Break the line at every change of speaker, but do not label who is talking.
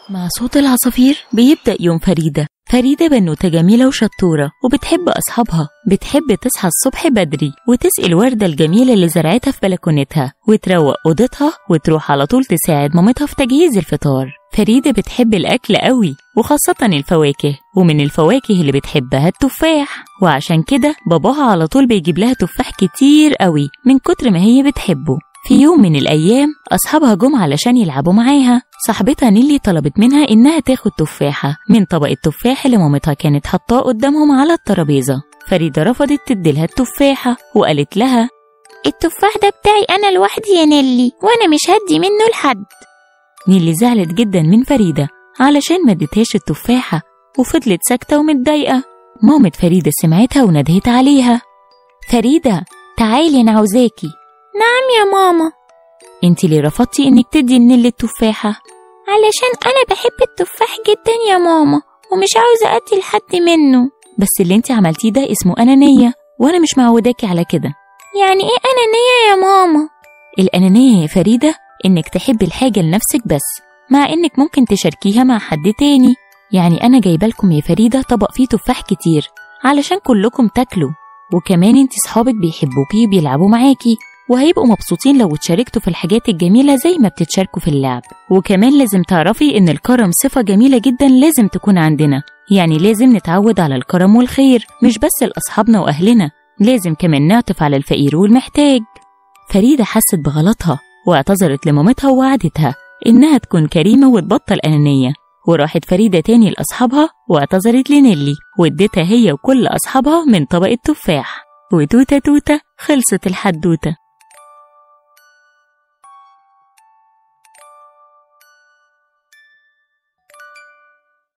مع صوت العصافير بيبدأ يوم فريدة فريدة بنوتة جميلة وشطورة وبتحب أصحابها بتحب تصحى الصبح بدري وتسقي الوردة الجميلة اللي زرعتها في بلكونتها وتروق أوضتها وتروح على طول تساعد مامتها في تجهيز الفطار فريدة بتحب الأكل قوي وخاصة الفواكه ومن الفواكه اللي بتحبها التفاح وعشان كده باباها على طول بيجيب لها تفاح كتير قوي من كتر ما هي بتحبه في يوم من الأيام أصحابها جم علشان يلعبوا معاها صاحبتها نيلي طلبت منها إنها تاخد تفاحة من طبق التفاح اللي مامتها كانت حطاه قدامهم على الترابيزة فريدة رفضت تديلها التفاحة وقالت لها
التفاح ده بتاعي أنا لوحدي يا نيلي وأنا مش هدي منه لحد
نيلي زعلت جدا من فريدة علشان ما ادتهاش التفاحة وفضلت ساكتة ومتضايقة مامة فريدة سمعتها وندهت عليها فريدة تعالي أنا عاوزاكي
نعم يا ماما
انت ليه رفضتي انك تدي نيلي التفاحة
علشان أنا بحب التفاح جدا يا ماما ومش عاوزة أدي لحد منه
بس اللي انت عملتيه ده اسمه أنانية وأنا مش معوداكي على كده
يعني إيه أنانية يا ماما؟
الأنانية يا فريدة إنك تحبي الحاجة لنفسك بس مع إنك ممكن تشاركيها مع حد تاني يعني أنا جايبالكم يا فريدة طبق فيه تفاح كتير علشان كلكم تاكلوا وكمان انت صحابك بيحبوكي وبيلعبوا معاكي وهيبقوا مبسوطين لو اتشاركتوا في الحاجات الجميلة زي ما بتتشاركوا في اللعب وكمان لازم تعرفي إن الكرم صفة جميلة جدا لازم تكون عندنا يعني لازم نتعود على الكرم والخير مش بس لأصحابنا وأهلنا لازم كمان نعطف على الفقير والمحتاج فريدة حست بغلطها واعتذرت لمامتها ووعدتها إنها تكون كريمة وتبطل أنانية وراحت فريدة تاني لأصحابها واعتذرت لنيلي واديتها هي وكل أصحابها من طبق التفاح وتوتة توتة خلصت الحدوتة